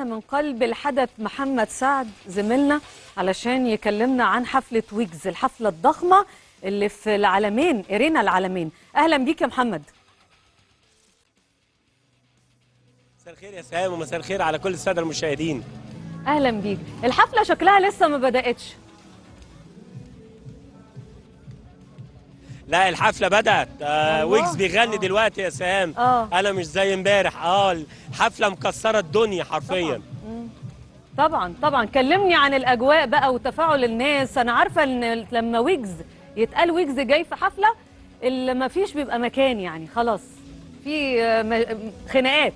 من قلب الحدث محمد سعد زميلنا علشان يكلمنا عن حفلة ويجز الحفلة الضخمة اللي في العالمين إرينا العالمين أهلا بيك يا محمد مساء الخير يا سهام ومساء الخير على كل الساده المشاهدين أهلا بيك الحفلة شكلها لسه ما بدأتش لا الحفله بدات آه والله؟ ويجز بيغني آه. دلوقتي يا سهام آه. انا مش زي امبارح اه الحفله مكسره الدنيا حرفيا طبعا طبعا كلمني عن الأجواء بقى وتفاعل الناس أنا عارفة إن لما ويجز يتقال ويجز جاي في حفلة اللي ما فيش بيبقى مكان يعني خلاص في آه، م- خناقات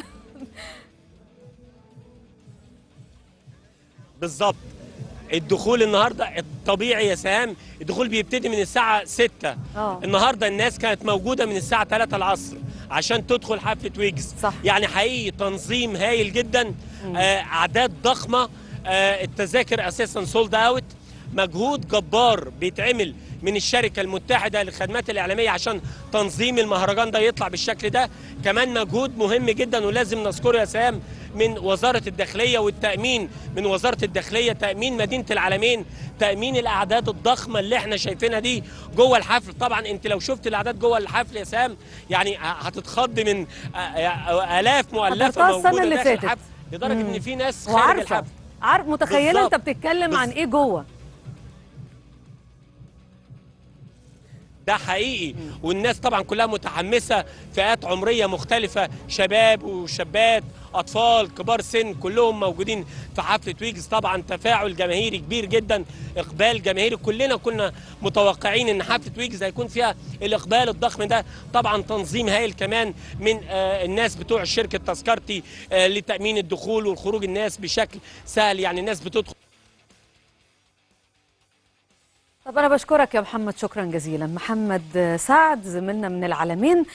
بالظبط الدخول النهارده الطبيعي يا سهام الدخول بيبتدي من الساعه 6 آه. النهارده الناس كانت موجوده من الساعه 3 العصر عشان تدخل حفله ويجز صح. يعني حقيقي تنظيم هايل جدا آه، اعداد ضخمه آه، التذاكر اساسا سولد اوت مجهود جبار بيتعمل من الشركه المتحده للخدمات الاعلاميه عشان تنظيم المهرجان ده يطلع بالشكل ده كمان مجهود مهم جدا ولازم نذكره يا سام من وزاره الداخليه والتامين من وزاره الداخليه تامين مدينه العالمين تامين الاعداد الضخمه اللي احنا شايفينها دي جوه الحفل طبعا انت لو شفت الاعداد جوه الحفل يا سام يعني هتتخض من آه، آه، الاف مؤلفه حضرتها السنة موجوده اللي داخل فاتت. الحفل لدرجه مم. ان في ناس خارج وعارفة الحفل عارف متخيلة بالظبط. أنت بتتكلم عن بز- إيه جوه ده حقيقي والناس طبعا كلها متحمسه فئات عمريه مختلفه شباب وشابات اطفال كبار سن كلهم موجودين في حفله ويجز طبعا تفاعل جماهيري كبير جدا اقبال جماهيري كلنا كنا متوقعين ان حفله ويجز هيكون فيها الاقبال الضخم ده طبعا تنظيم هايل كمان من آه، الناس بتوع شركه تذكرتي آه، لتامين الدخول والخروج الناس بشكل سهل يعني الناس بتدخل طب أنا بشكرك يا محمد شكرا جزيلا محمد سعد زميلنا من العالمين